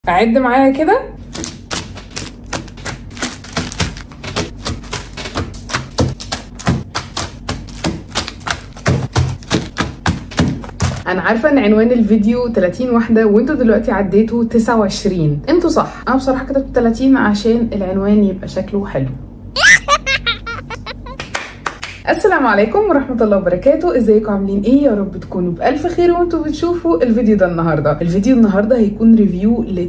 عد معايا كده انا عارفه ان عنوان الفيديو 30 واحده وانتوا دلوقتي عديتوا 29 انتوا صح انا بصراحه كتبت 30 عشان العنوان يبقى شكله حلو السلام عليكم ورحمة الله وبركاته ازيكم عاملين ايه يا رب تكونوا بألف خير وانتوا بتشوفوا الفيديو ده النهاردة الفيديو النهاردة هيكون ريفيو ل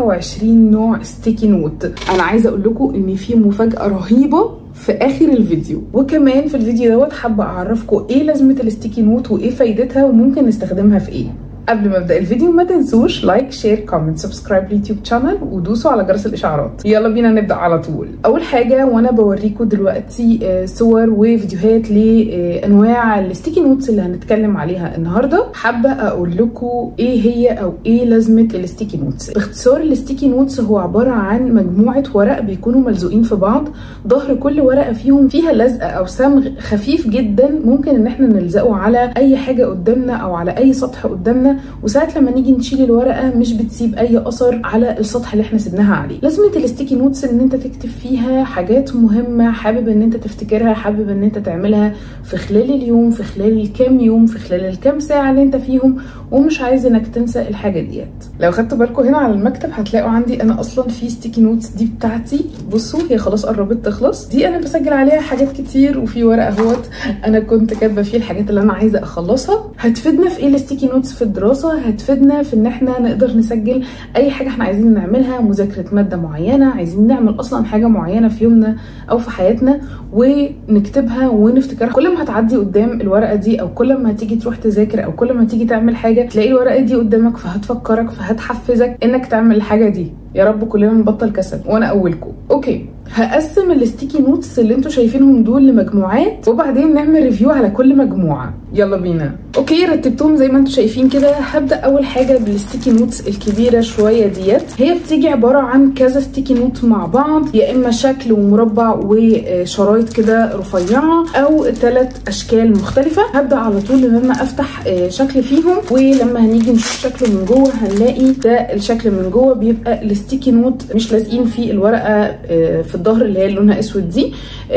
29 نوع ستيكي نوت انا عايزة اقول لكم ان في مفاجأة رهيبة في اخر الفيديو وكمان في الفيديو دوت حابة اعرفكم ايه لازمة الستيكي نوت وايه فايدتها وممكن نستخدمها في ايه قبل ما ابدا الفيديو ما تنسوش لايك شير كومنت سبسكرايب لليوتيوب شانل ودوسوا على جرس الاشعارات يلا بينا نبدا على طول اول حاجه وانا بوريكم دلوقتي صور وفيديوهات لانواع الستيكي نوتس اللي هنتكلم عليها النهارده حابه اقول لكم ايه هي او ايه لازمه الستيكي نوتس باختصار الستيكي نوتس هو عباره عن مجموعه ورق بيكونوا ملزوقين في بعض ظهر كل ورقه فيهم فيها لزقه او صمغ خفيف جدا ممكن ان احنا نلزقه على اي حاجه قدامنا او على اي سطح قدامنا وساعات لما نيجي نشيل الورقه مش بتسيب اي اثر على السطح اللي احنا سيبناها عليه لازمه الستيكي نوتس ان انت تكتب فيها حاجات مهمه حابب ان انت تفتكرها حابب ان انت تعملها في خلال اليوم في خلال الكام يوم في خلال الكام ساعه اللي انت فيهم ومش عايز انك تنسى الحاجه ديت لو خدتوا بالكم هنا على المكتب هتلاقوا عندي انا اصلا في ستيكي نوتس دي بتاعتي بصوا هي خلاص قربت تخلص دي انا بسجل عليها حاجات كتير وفي ورقه اهوت انا كنت كاتبه فيه الحاجات اللي انا عايزه اخلصها هتفيدنا في ايه الستيكي نوتس في الدراسه هتفيدنا في ان احنا نقدر نسجل اي حاجه احنا عايزين نعملها مذاكره ماده معينه عايزين نعمل اصلا حاجه معينه في يومنا او في حياتنا ونكتبها ونفتكرها كل ما هتعدي قدام الورقه دي او كل ما هتيجي تروح تذاكر او كل ما تيجي تعمل حاجه تلاقي الورقه دي قدامك فهتفكرك فهتحفزك انك تعمل الحاجه دي يا رب كلنا نبطل كسل وانا اولكم اوكي هقسم الستيكي نوتس اللي انتوا شايفينهم دول لمجموعات وبعدين نعمل ريفيو على كل مجموعه يلا بينا اوكي رتبتهم زي ما انتوا شايفين كده هبدا اول حاجه بالستيكي نوتس الكبيره شويه ديت هي بتيجي عباره عن كذا ستيكي نوت مع بعض يا اما شكل ومربع وشرايط كده رفيعه او ثلاث اشكال مختلفه هبدا على طول ان انا افتح شكل فيهم ولما هنيجي نشوف شكله من جوه هنلاقي ده الشكل من جوه بيبقى الستيكي نوت مش لازقين في الورقه في الظهر اللي هي لونها اسود دي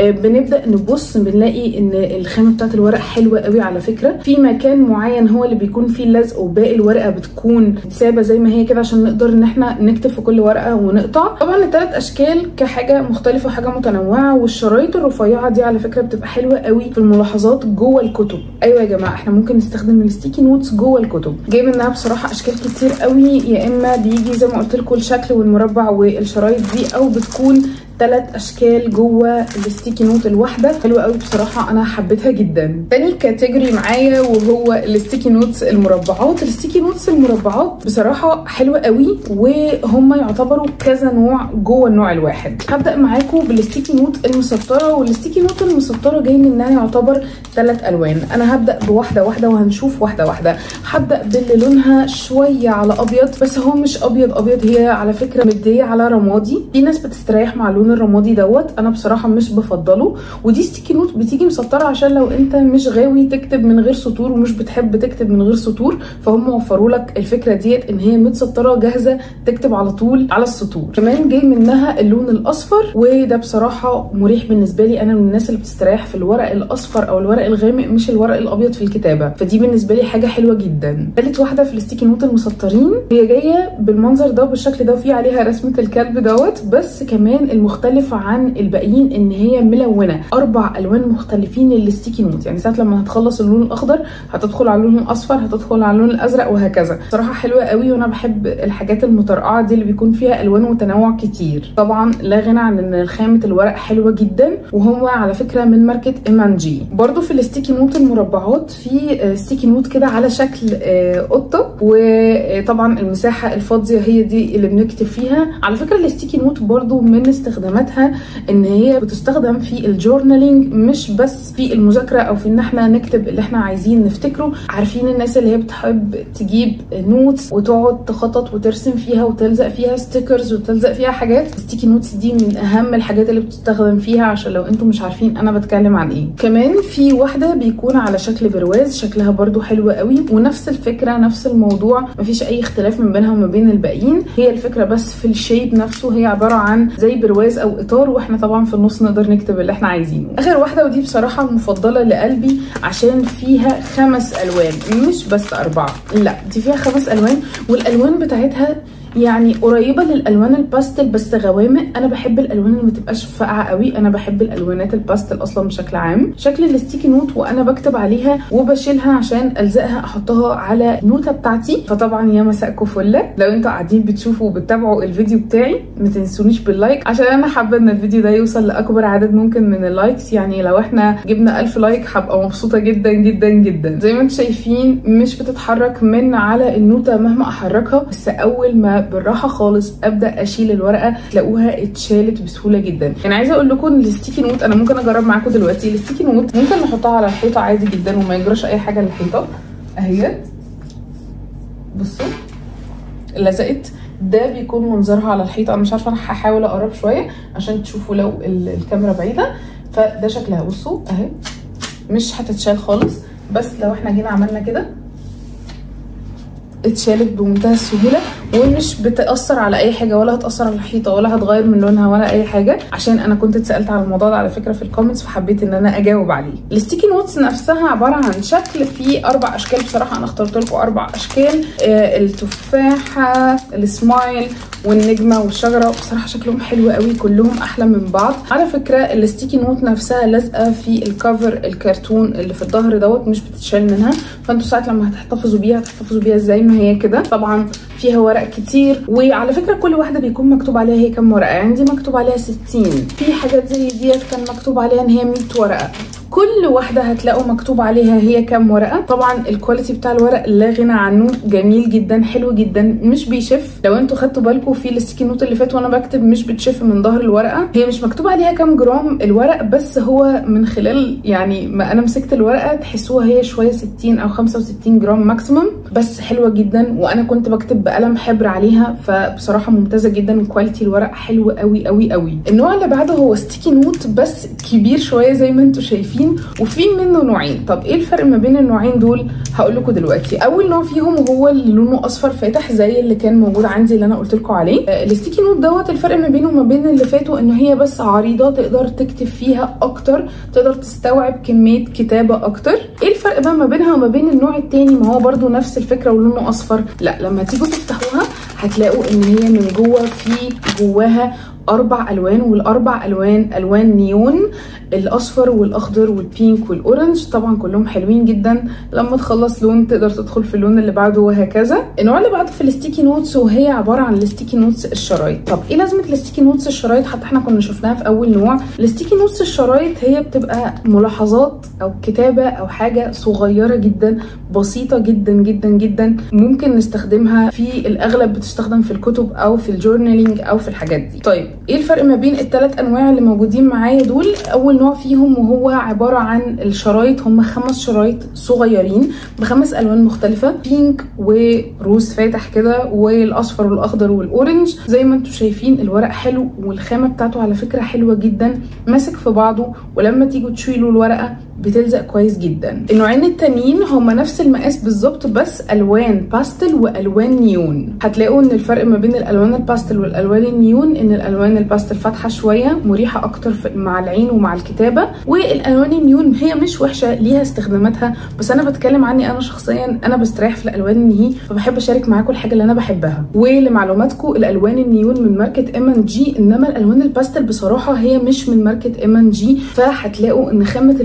بنبدا نبص بنلاقي ان الخامه بتاعت الورق حلوه قوي على فكره في مكان معين هو اللي بيكون فيه اللزق وباقي الورقه بتكون سابه زي ما هي كده عشان نقدر ان احنا نكتب في كل ورقه ونقطع طبعا الثلاث اشكال كحاجه مختلفه وحاجه متنوعه والشرايط الرفيعه دي على فكره بتبقى حلوه قوي في الملاحظات جوه الكتب ايوه يا جماعه احنا ممكن نستخدم الستيكي نوتس جوه الكتب جاي منها بصراحه اشكال كتير قوي يا اما بيجي زي ما قلت لكم الشكل والمربع والشرايط دي او بتكون ثلاث اشكال جوه الستيكي نوت الواحده حلوه قوي بصراحه انا حبيتها جدا تاني كاتيجوري معايا وهو الستيكي نوتس المربعات الستيكي نوتس المربعات بصراحه حلوه قوي وهم يعتبروا كذا نوع جوه النوع الواحد هبدا معاكم بالستيكي نوت المسطره والستيكي نوت المسطره جاي منها يعتبر ثلاث الوان انا هبدا بواحده واحده وهنشوف واحده واحده هبدا باللي لونها شويه على ابيض بس هو مش ابيض ابيض هي على فكره مديه على رمادي في ناس بتستريح مع لون اللون الرمادي دوت انا بصراحه مش بفضله ودي ستيكي نوت بتيجي مسطره عشان لو انت مش غاوي تكتب من غير سطور ومش بتحب تكتب من غير سطور فهم وفروا لك الفكره ديت ان هي متسطره جاهزه تكتب على طول على السطور كمان جاي منها اللون الاصفر وده بصراحه مريح بالنسبه لي انا من الناس اللي بتستريح في الورق الاصفر او الورق الغامق مش الورق الابيض في الكتابه فدي بالنسبه لي حاجه حلوه جدا ثالث واحده في الستيكي نوت المسطرين هي جايه بالمنظر ده بالشكل ده وفي عليها رسمه الكلب دوت بس كمان المختلف مختلفة عن الباقيين ان هي ملونة اربع الوان مختلفين للستيكي نوت يعني ساعات لما هتخلص اللون الاخضر هتدخل على اللون الاصفر هتدخل على اللون الازرق وهكذا بصراحة حلوة قوي وانا بحب الحاجات المترقعة دي اللي بيكون فيها الوان وتنوع كتير طبعا لا غنى عن ان خامة الورق حلوة جدا وهو على فكرة من ماركة ايمانجي برضو في الستيكي نوت المربعات في ستيكي نوت كده على شكل قطة وطبعا المساحة الفاضية هي دي اللي بنكتب فيها على فكرة الستيكي نوت برضو من استخدام استخداماتها ان هي بتستخدم في الجورنالينج مش بس في المذاكره او في ان احنا نكتب اللي احنا عايزين نفتكره عارفين الناس اللي هي بتحب تجيب نوتس وتقعد تخطط وترسم فيها وتلزق فيها ستيكرز وتلزق فيها حاجات الستيكي نوتس دي من اهم الحاجات اللي بتستخدم فيها عشان لو انتم مش عارفين انا بتكلم عن ايه كمان في واحده بيكون على شكل برواز شكلها برضو حلو قوي ونفس الفكره نفس الموضوع مفيش اي اختلاف من بينها وما بين الباقيين هي الفكره بس في الشيب نفسه هي عباره عن زي برواز او اطار واحنا طبعا في النص نقدر نكتب اللي احنا عايزينه اخر واحده ودي بصراحه المفضله لقلبي عشان فيها خمس الوان مش بس اربعه لا دي فيها خمس الوان والالوان بتاعتها يعني قريبه للالوان الباستل بس غوامق انا بحب الالوان اللي ما تبقاش فاقعه قوي انا بحب الالوانات الباستل اصلا بشكل عام شكل الستيكي نوت وانا بكتب عليها وبشيلها عشان الزقها احطها على النوته بتاعتي فطبعا يا مساءكم فله لو انتوا قاعدين بتشوفوا وبتتابعوا الفيديو بتاعي ما تنسونيش باللايك عشان انا حابه ان الفيديو ده يوصل لاكبر عدد ممكن من اللايكس يعني لو احنا جبنا 1000 لايك هبقى مبسوطه جدا جدا جدا زي ما انتم شايفين مش بتتحرك من على النوته مهما احركها بس اول ما بالراحه خالص ابدا اشيل الورقه تلاقوها اتشالت بسهوله جدا يعني عايزه اقول لكم الستيكي نوت انا ممكن اجرب معاكم دلوقتي الستيكي نوت ممكن نحطها على الحيطه عادي جدا وما يجراش اي حاجه للحيطه اهيت بصوا لزقت ده بيكون منظرها على الحيطه انا مش عارفه انا هحاول اقرب شويه عشان تشوفوا لو الكاميرا بعيده فده شكلها بصوا اهي مش هتتشال خالص بس لو احنا جينا عملنا كده اتشالت بمنتهى السهوله ومش بتاثر على اي حاجه ولا هتاثر على الحيطه ولا هتغير من لونها ولا اي حاجه عشان انا كنت اتسالت على الموضوع ده على فكره في الكومنتس فحبيت ان انا اجاوب عليه الستيكي نوتس نفسها عباره عن شكل فيه اربع اشكال بصراحه انا اخترت لكم اربع اشكال آه التفاحه السمايل والنجمه والشجره بصراحه شكلهم حلو قوي كلهم احلى من بعض على فكره الستيكي نوت نفسها لازقه في الكفر الكرتون اللي في الظهر دوت مش بتتشال منها فانتوا ساعات لما هتحتفظوا بيها هتحتفظوا بيها زي ما هي كده طبعا فيها ورق كتير وعلى فكره كل واحده بيكون مكتوب عليها هي كام ورقه يعني دي مكتوب عليها 60 في حاجات زي ديت كان مكتوب عليها ان هي 100 ورقه كل واحده هتلاقوا مكتوب عليها هي كام ورقه طبعا الكواليتي بتاع الورق لا غنى عنه جميل جدا حلو جدا مش بيشف لو انتوا خدتوا بالكم في الستيكي نوت اللي فات وانا بكتب مش بتشف من ظهر الورقه هي مش مكتوب عليها كام جرام الورق بس هو من خلال يعني ما انا مسكت الورقه تحسوها هي شويه 60 او 65 جرام ماكسيمم بس حلوه جدا وانا كنت بكتب بقلم حبر عليها فبصراحه ممتازه جدا وكواليتي الورق حلو قوي قوي قوي النوع اللي بعده هو ستيكي نوت بس كبير شويه زي ما انتوا شايفين وفي منه نوعين طب ايه الفرق ما بين النوعين دول هقول لكم دلوقتي اول نوع فيهم هو اللي لونه اصفر فاتح زي اللي كان موجود عندي اللي انا قلت لكم عليه آه الستيكي نوت دوت الفرق ما بينه وما بين اللي فاتوا ان هي بس عريضه تقدر تكتب فيها اكتر تقدر تستوعب كميه كتابه اكتر ايه الفرق بقى ما بينها وما بين النوع التاني ما هو برده نفس الفكره ولونه اصفر لا لما تيجوا تفتحوها هتلاقوا ان هي من جوه في جواها اربع الوان والاربع الوان الوان نيون الاصفر والاخضر والبينك والاورنج طبعا كلهم حلوين جدا لما تخلص لون تقدر تدخل في اللون اللي بعده وهكذا النوع اللي بعده في الستيكي نوتس وهي عباره عن الستيكي نوتس الشرايط طب ايه لازمه الستيكي نوتس الشرايط حتى احنا كنا شفناها في اول نوع الستيكي نوتس الشرايط هي بتبقى ملاحظات او كتابه او حاجه صغيره جدا بسيطه جدا جدا جدا ممكن نستخدمها في الاغلب بتستخدم في الكتب او في الجورنالينج او في الحاجات دي طيب ايه الفرق ما بين الثلاث انواع اللي موجودين معايا دول اول نوع فيهم وهو عباره عن الشرايط هم خمس شرايط صغيرين بخمس الوان مختلفه بينك وروز فاتح كده والاصفر والاخضر والاورنج زي ما انتم شايفين الورق حلو والخامه بتاعته على فكره حلوه جدا ماسك في بعضه ولما تيجوا تشيلوا الورقه بتلزق كويس جدا النوعين التانيين هما نفس المقاس بالظبط بس الوان باستل والوان نيون هتلاقوا ان الفرق ما بين الالوان الباستل والالوان النيون ان الالوان الباستل فاتحه شويه مريحه اكتر مع العين ومع الكتابه والالوان النيون هي مش وحشه ليها استخداماتها بس انا بتكلم عني انا شخصيا انا بستريح في الالوان النهي فبحب اشارك معاكم الحاجه اللي انا بحبها ولمعلوماتكم الالوان النيون من ماركه ام ان جي انما الالوان الباستل بصراحه هي مش من ماركه ام ان جي فهتلاقوا ان خامه الورق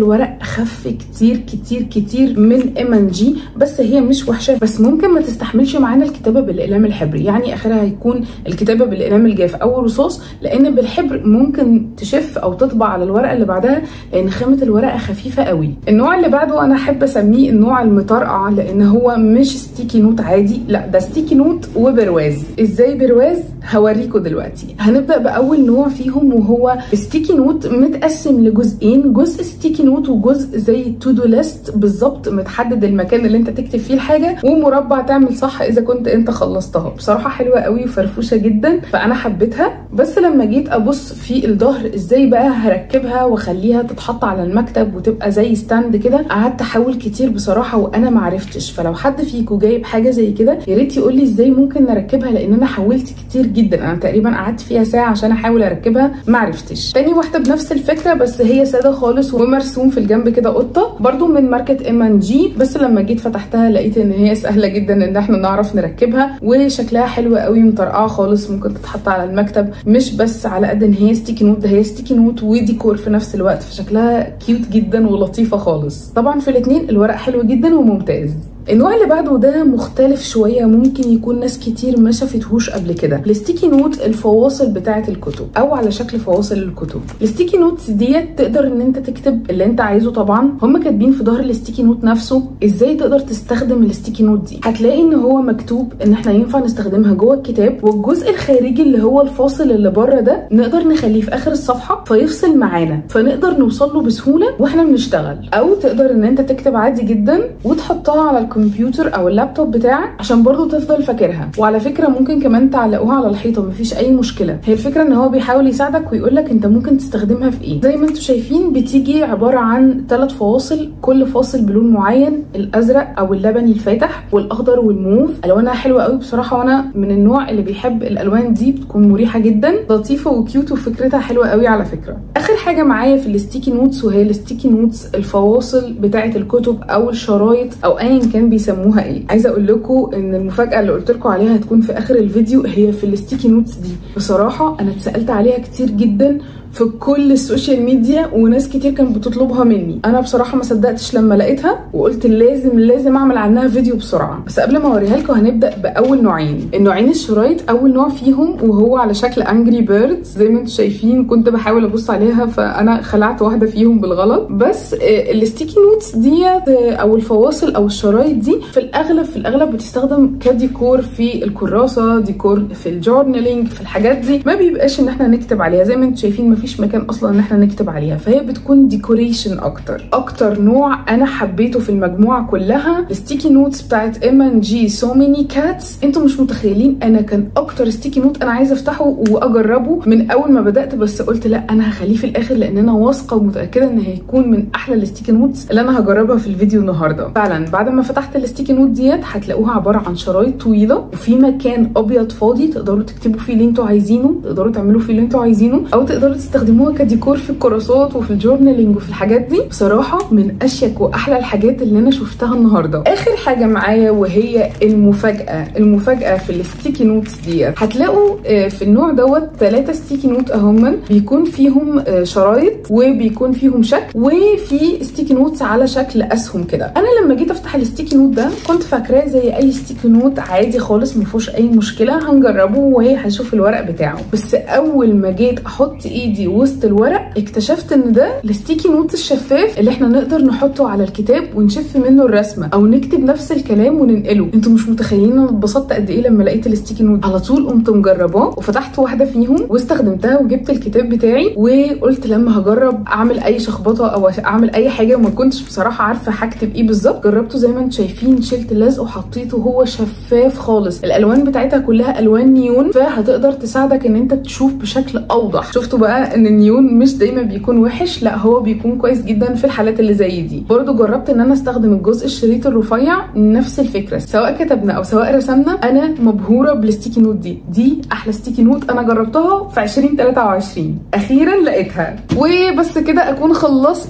اخف كتير كتير كتير من ام ان جي بس هي مش وحشه بس ممكن ما تستحملش معانا الكتابه بالاقلام الحبري يعني اخرها هيكون الكتابه بالاقلام الجاف او الرصاص لان بالحبر ممكن تشف او تطبع على الورقه اللي بعدها لان خامه الورقه خفيفه قوي النوع اللي بعده انا احب اسميه النوع المطرقع لان هو مش ستيكي نوت عادي لا ده ستيكي نوت وبرواز ازاي برواز هوريكم دلوقتي هنبدا باول نوع فيهم وهو ستيكي نوت متقسم لجزئين جزء ستيكي نوت وجزء زي تو دو ليست بالظبط متحدد المكان اللي انت تكتب فيه الحاجه ومربع تعمل صح اذا كنت انت خلصتها بصراحه حلوه قوي وفرفوشه جدا فانا حبيتها بس لما جيت ابص في الظهر ازاي بقى هركبها واخليها تتحط على المكتب وتبقى زي ستاند كده قعدت احاول كتير بصراحه وانا معرفتش فلو حد فيكم جايب حاجه زي كده يا ريت يقول لي ازاي ممكن نركبها لان انا حاولت كتير جدا انا تقريبا قعدت فيها ساعه عشان احاول اركبها معرفتش تاني واحده بنفس الفكره بس هي ساده خالص ومرسوم في الجنب كده قطه برده من ماركه ام ان جي بس لما جيت فتحتها لقيت ان هي سهله جدا ان احنا نعرف نركبها وشكلها حلو قوي مطرقعه خالص ممكن تتحط على المكتب مش بس على قد ان هي ستيكي نوت ده هي ستيكي نوت وديكور في نفس الوقت فشكلها كيوت جدا ولطيفه خالص طبعا في الاثنين الورق حلو جدا وممتاز النوع اللي بعده ده مختلف شويه ممكن يكون ناس كتير ما شافتهوش قبل كده الستيكي نوت الفواصل بتاعه الكتب او على شكل فواصل الكتب الستيكي نوتس ديت تقدر ان انت تكتب اللي انت عايزه طبعا هم كاتبين في ظهر الستيكي نوت نفسه ازاي تقدر تستخدم الستيكي نوت دي هتلاقي ان هو مكتوب ان احنا ينفع نستخدمها جوه الكتاب والجزء الخارجي اللي هو الفاصل اللي بره ده نقدر نخليه في اخر الصفحه فيفصل معانا فنقدر نوصل له بسهوله واحنا بنشتغل او تقدر ان انت تكتب عادي جدا وتحطها على الكمبيوتر او اللابتوب بتاعك عشان برضو تفضل فاكرها وعلى فكره ممكن كمان تعلقوها على الحيطه مفيش اي مشكله هي الفكره ان هو بيحاول يساعدك ويقول لك انت ممكن تستخدمها في ايه زي ما انتم شايفين بتيجي عباره عن ثلاث فواصل كل فاصل بلون معين الازرق او اللبني الفاتح والاخضر والموف الوانها حلوه قوي بصراحه وانا من النوع اللي بيحب الالوان دي بتكون مريحه جدا لطيفه وكيوت وفكرتها حلوه قوي على فكره اخر حاجه معايا في الستيكي نوتس وهي الستيكي نوتس الفواصل بتاعه الكتب او الشرايط او ايا كان بيسموها ايه عايزه اقول لكم ان المفاجاه اللي قلت لكم عليها هتكون في اخر الفيديو هي في الستيكي نوتس دي بصراحه انا اتسالت عليها كتير جدا في كل السوشيال ميديا وناس كتير كانت بتطلبها مني انا بصراحه ما صدقتش لما لقيتها وقلت لازم لازم اعمل عنها فيديو بسرعه بس قبل ما اوريها لكم هنبدا باول نوعين النوعين الشرايط اول نوع فيهم وهو على شكل انجري بيردز زي ما انتم شايفين كنت بحاول ابص عليها فانا خلعت واحده فيهم بالغلط بس الستيكي نوتس ديت او الفواصل او الشرايط دي في الاغلب في الاغلب بتستخدم كديكور في الكراسه ديكور في الجورنالينج في الحاجات دي ما بيبقاش ان احنا نكتب عليها زي ما انتم شايفين مفيش مكان اصلا ان احنا نكتب عليها فهي بتكون ديكوريشن اكتر اكتر نوع انا حبيته في المجموعه كلها الستيكي نوتس بتاعت ام ان جي سو ميني كاتس انتوا مش متخيلين انا كان اكتر ستيكي نوت انا عايزه افتحه واجربه من اول ما بدات بس قلت لا انا هخليه في الاخر لان انا واثقه ومتاكده ان هيكون من احلى الستيكي نوتس اللي انا هجربها في الفيديو النهارده فعلا بعد ما فتحت الستيكي نوت ديت هتلاقوها عباره عن شرايط طويله وفي مكان ابيض فاضي تقدروا تكتبوا فيه اللي انتوا عايزينه تقدروا تعملوا فيه اللي انتوا عايزينه او تقدروا تستخدموها كديكور في الكراسات وفي الجورنالينج وفي الحاجات دي بصراحه من اشيك واحلى الحاجات اللي انا شفتها النهارده اخر حاجه معايا وهي المفاجاه المفاجاه في الستيكي نوتس ديت هتلاقوا في النوع دوت ثلاثه ستيكي نوت اهما بيكون فيهم شرايط وبيكون فيهم شكل وفي ستيكي نوتس على شكل اسهم كده انا لما جيت افتح الستيكي نوت ده كنت فاكراه زي اي ستيكي نوت عادي خالص ما فيهوش اي مشكله هنجربه وهي هشوف الورق بتاعه بس اول ما جيت احط ايدي وسط الورق اكتشفت ان ده الستيكي نوت الشفاف اللي احنا نقدر نحطه على الكتاب ونشف منه الرسمه او نكتب نفس الكلام وننقله انتوا مش متخيلين انا اتبسطت قد ايه لما لقيت الستيكي نوت على طول قمت مجرباه وفتحت واحده فيهم واستخدمتها وجبت الكتاب بتاعي وقلت لما هجرب اعمل اي شخبطه او اعمل اي حاجه وما كنتش بصراحه عارفه هكتب ايه بالظبط جربته زي ما انتم شايفين شلت اللزق وحطيته هو شفاف خالص الالوان بتاعتها كلها الوان نيون فهتقدر تساعدك ان انت تشوف بشكل اوضح شفتوا بقى ان النيون مش دايما بيكون وحش لا هو بيكون كويس جدا في الحالات اللي زي دي برضو جربت ان انا استخدم الجزء الشريط الرفيع نفس الفكره سواء كتبنا او سواء رسمنا انا مبهوره بالستيكي نوت دي دي احلى ستيكي نوت انا جربتها في 2023 اخيرا لقيتها وبس كده اكون خلصت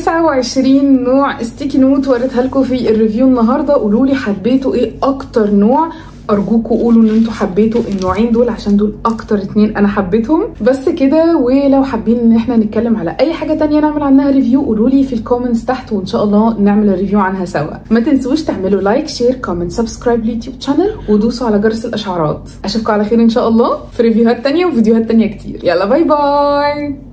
29 نوع ستيكي نوت وريتها لكم في الريفيو النهارده قولوا لي حبيتوا ايه اكتر نوع ارجوكوا قولوا ان انتوا حبيتوا النوعين دول عشان دول اكتر اتنين انا حبيتهم بس كده ولو حابين ان احنا نتكلم على اي حاجه تانية نعمل عنها ريفيو قولوا لي في الكومنتس تحت وان شاء الله نعمل ريفيو عنها سوا ما تنسوش تعملوا لايك شير كومنت سبسكرايب لليوتيوب شانل ودوسوا على جرس الاشعارات اشوفكم على خير ان شاء الله في ريفيوهات تانية وفيديوهات تانية كتير يلا باي باي